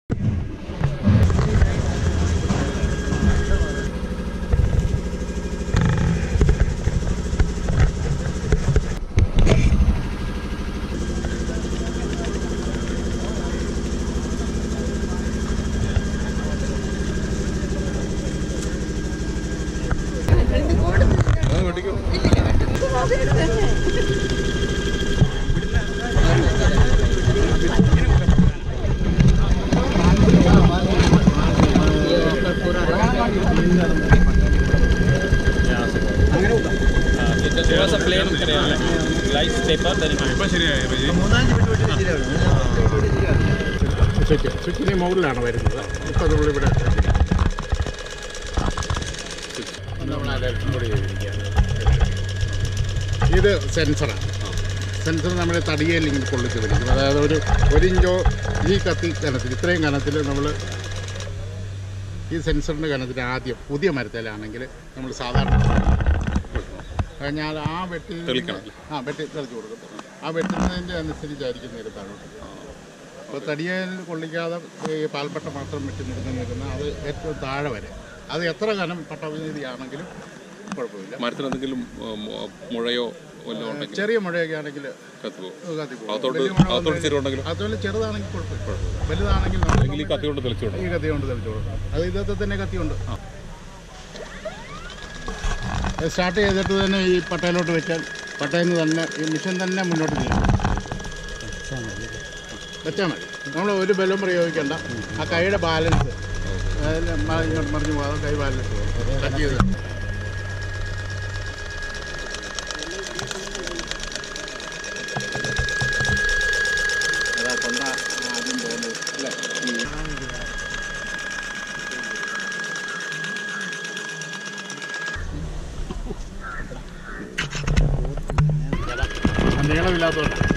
It was a plain uh, light paper, then switch സ്വിച്ചിന് മുകളിലാണ് വരുന്നത് ഇപ്പം നമ്മളിവിടെ നമ്മൾ അലർട്ടും കൂടി ചെയ്തിരിക്കുകയാണ് ഇത് സെൻസറാണ് സെൻസർ നമ്മുടെ തടിയേൽ ഇങ്ങനെ കൊള്ളിച്ച് പിടിക്കും അതായത് ഒരു ഒരു ഇഞ്ചോ ഈ കത്തി കനത്തിൽ ഇത്രയും കനത്തിൽ നമ്മൾ ഈ സെൻസറിൻ്റെ കനത്തിൽ ആദ്യം പുതിയ മരത്തിലാണെങ്കിൽ നമ്മൾ സാധാരണ കഴിഞ്ഞാൽ ആ വെട്ടി ആ വെട്ടി തെളിച്ച് കൊടുക്കും ആ വെട്ടുന്നതിൻ്റെ അനുസരിച്ചായിരിക്കും നേരെ താഴോട്ട് അപ്പോൾ തടിയേൽ കൊള്ളിക്കാതെ ഈ പാൽപ്പട്ട മാത്രം വെട്ടി നിർത്തി നിൽക്കുന്ന അത് ഏറ്റവും താഴെ വരെ അത് എത്ര കനം പട്ടവീതിയാണെങ്കിലും കുഴപ്പമില്ല മരത്തിന് എന്തെങ്കിലും ഉം, മുഴയോ വല്ലതും ഉണ്ടെങ്കിൽ ചെറിയ മുഴയൊക്കെ ആണെങ്കിൽ കത്തുപോകും കത്തിപ്പോകും അകത്തോട്ട് വലിയ മുഴ അകത്തോട്ട് ചിരുണ്ടെങ്കിലും അതുപോലെ ചെറുതാണെങ്കിൽ കുഴപ്പമില്ല വലുതാണെങ്കിൽ നമ്മൾ അല്ലെങ്കിൽ ഈ കത്തി കൊണ്ട് തെളിച്ചു കൊടുക്കും ഈ കത്തി കൊണ്ട് തെളിച്ചു കൊടുക്കണം അത് ഇതത്തെ തന്നെ കത്തിയുണ്ട് സ്റ്റാർട്ട് ചെയ്തിട്ട് തന്നെ ഈ പട്ടയിലോട്ട് വെച്ചാൽ പട്ടയിൽ നിന്ന് തന്നെ ഈ മിഷൻ തന്നെ മുന്നോട്ട് നീങ്ങും വെച്ചാൽ മതി നമ്മൾ ഒരു ബലം പ്രയോഗിക്കേണ്ട ആ കൈയുടെ ബാലൻസ് അതിൽ മ- ഇങ്ങോട്ട് മറിഞ്ഞു പോകാതെ കൈ ബാലൻസ് ടച്ച് ചെയ്ത് അതാ കൊണ്ട ആദ്യം പോകുന്നത് അല്ലേ നീളമില്ലാത്തതുകൊണ്ട്